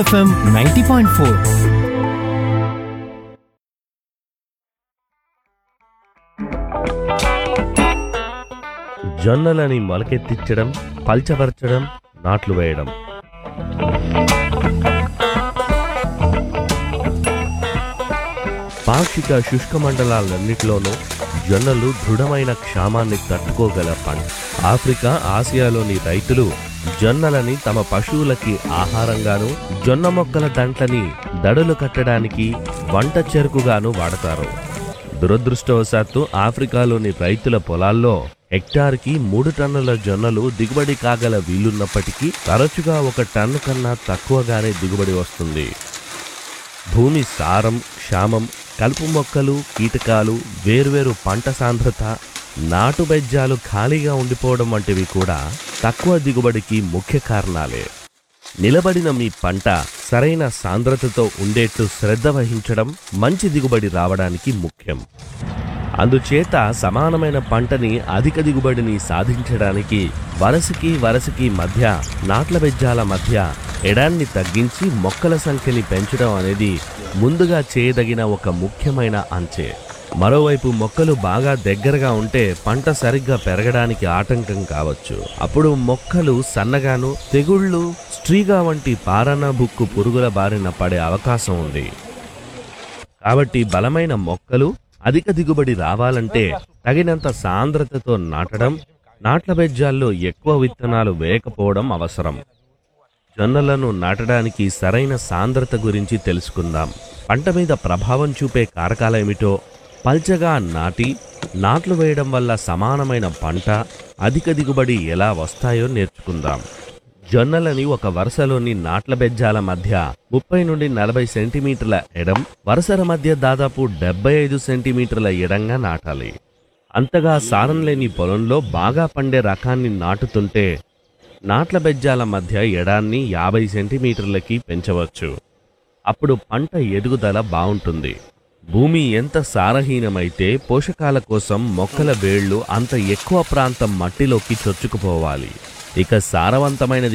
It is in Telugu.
ఎఫ్ఎం నైంటీ పాయింట్ ఫోర్ జొన్నలని మొలకెత్తించడం పల్చబరచడం నాట్లు వేయడం పాక్షిక శుష్క మండలాలన్నిటిలోనూ జొన్నలు దృఢమైన క్షామాన్ని తట్టుకోగల పంట ఆఫ్రికా ఆసియాలోని రైతులు జొన్నలని తమ పశువులకి ఆహారంగాను జొన్న మొక్కల దంట్లని దడులు కట్టడానికి వంట చెరుకుగాను వాడతారు దురదృష్టవశాత్తు ఆఫ్రికాలోని రైతుల పొలాల్లో హెక్టార్కి మూడు టన్నుల జొన్నలు దిగుబడి కాగల వీలున్నప్పటికీ తరచుగా ఒక టన్ను కన్నా తక్కువగానే దిగుబడి వస్తుంది భూమి సారం క్షామం కలుపు మొక్కలు కీటకాలు వేర్వేరు పంట సాంద్రత నాటు బెజ్జాలు ఖాళీగా ఉండిపోవడం వంటివి కూడా తక్కువ దిగుబడికి ముఖ్య కారణాలే నిలబడిన మీ పంట సరైన సాంద్రతతో ఉండేట్లు శ్రద్ధ వహించడం మంచి దిగుబడి రావడానికి ముఖ్యం అందుచేత సమానమైన పంటని అధిక దిగుబడిని సాధించడానికి వరసకి వరసకి మధ్య నాట్ల బెజ్జాల మధ్య ఎడాన్ని తగ్గించి మొక్కల సంఖ్యని పెంచడం అనేది ముందుగా చేయదగిన ఒక ముఖ్యమైన అంచే మరోవైపు మొక్కలు బాగా దగ్గరగా ఉంటే పంట సరిగ్గా పెరగడానికి ఆటంకం కావచ్చు అప్పుడు మొక్కలు సన్నగాను తెగుళ్ళు స్ట్రీగా వంటి పారణ బుక్కు పురుగుల బారిన పడే అవకాశం ఉంది కాబట్టి బలమైన మొక్కలు అధిక దిగుబడి రావాలంటే తగినంత సాంద్రతతో నాటడం నాట్ల బెజ్జాల్లో ఎక్కువ విత్తనాలు వేయకపోవడం అవసరం జొన్నలను నాటడానికి సరైన సాంద్రత గురించి తెలుసుకుందాం పంట మీద ప్రభావం చూపే కారకాలేమిటో పల్చగా నాటి నాట్లు వేయడం వల్ల సమానమైన పంట అధిక దిగుబడి ఎలా వస్తాయో నేర్చుకుందాం జొన్నలని ఒక వరుసలోని నాట్ల బెజ్జాల మధ్య ముప్పై నుండి నలభై సెంటీమీటర్ల ఎడం వరుసల మధ్య దాదాపు డెబ్బై ఐదు సెంటీమీటర్ల ఎడంగా నాటాలి అంతగా సారం లేని పొలంలో బాగా పండే రకాన్ని నాటుతుంటే నాట్ల బెజ్జాల మధ్య ఎడాన్ని యాభై సెంటీమీటర్లకి పెంచవచ్చు అప్పుడు పంట ఎదుగుదల బావుంటుంది భూమి ఎంత సారహీనమైతే పోషకాల కోసం మొక్కల వేళ్లు అంత ఎక్కువ ప్రాంతం మట్టిలోకి చొచ్చుకుపోవాలి ఇక సారవంతమైన